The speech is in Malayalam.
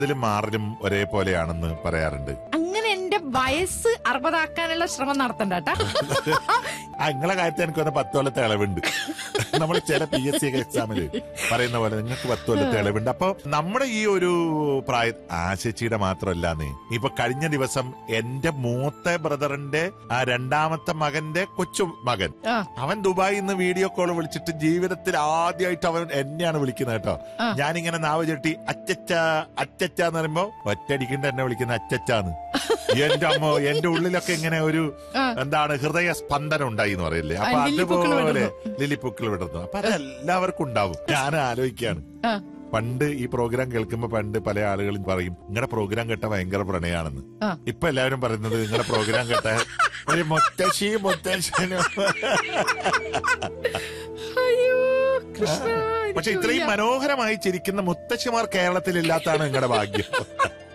ഇതിലും മാറിലും ഒരേപോലെയാണെന്ന് പറയാറുണ്ട് അങ്ങനെ എന്റെ വയസ്സ് അറുപതാക്കാനുള്ള ശ്രമം നടത്തണ്ട കേട്ടാ ആ നിങ്ങളെ കാര്യത്തിൽ എനിക്ക് തോന്നുന്നു പത്ത് കൊല്ലത്തെ ഇളവുണ്ട് നമ്മൾ ചില പി എസ് സി എക്സാമില് പറയുന്ന പോലെ നിങ്ങൾക്ക് പത്ത് കൊല്ലത്തെ ഇളവുണ്ട് അപ്പൊ നമ്മുടെ ഈ ഒരു പ്രായ ആ ചേച്ചിയുടെ മാത്രമല്ലാന്നേ ഇപ്പൊ കഴിഞ്ഞ ദിവസം എന്റെ മൂത്ത ബ്രദറിന്റെ ആ രണ്ടാമത്തെ മകന്റെ കൊച്ചു മകൻ ആ. അവൻ ദുബായിൽ നിന്ന് വീഡിയോ കോൾ വിളിച്ചിട്ട് ജീവിതത്തിൽ ആദ്യമായിട്ട് അവൻ എന്നെയാണ് വിളിക്കുന്നത് കേട്ടോ ആ. ഞാനിങ്ങനെ നാവ് ചെട്ടി അച്ചച്ച അച്ചച്ച എന്ന് പറയുമ്പോ ഒറ്റടിക്കണ്ട എന്നെ വിളിക്കുന്ന അച്ചച്ചാന്ന് എന്റെ അമ്മ എന്റെ ഉള്ളിലൊക്കെ ഇങ്ങനെ ഒരു ആ. എന്താണ് ഹൃദയ സ്പന്ദനം ഉണ്ടായി എന്ന് പറയില്ലേ അപ്പൊ ആ, ലില്ലിപ്പൂക്കൾ അതുപോലെ വിടുന്നു. ലില്ലിപ്പൂക്കൾ വിടുന്നു അപ്പൊ അത് എല്ലാവർക്കും ഉണ്ടാവും ഞാൻ ആലോചിക്കാണ് ആ. പണ്ട് ഈ പ്രോഗ്രാം കേൾക്കുമ്പോ പണ്ട് പല ആളുകളും പറയും നിങ്ങളുടെ പ്രോഗ്രാം കേട്ട ഭയങ്കര പ്രണയാണെന്ന് ആ. ഇപ്പൊ എല്ലാവരും പറയുന്നത് നിങ്ങളുടെ പ്രോഗ്രാം കേട്ട ഒരു മുത്തശ്ശി മുത്തശ്ശനും അയ്യോ കൃഷ്ണ പക്ഷെ എനിക്ക് ഇത്രയും വയ്യ. മനോഹരമായി ചിരിക്കുന്ന മുത്തശ്ശിമാർ കേരളത്തിൽ ഇല്ലാത്തതാണ് നിങ്ങളുടെ ഭാഗ്യം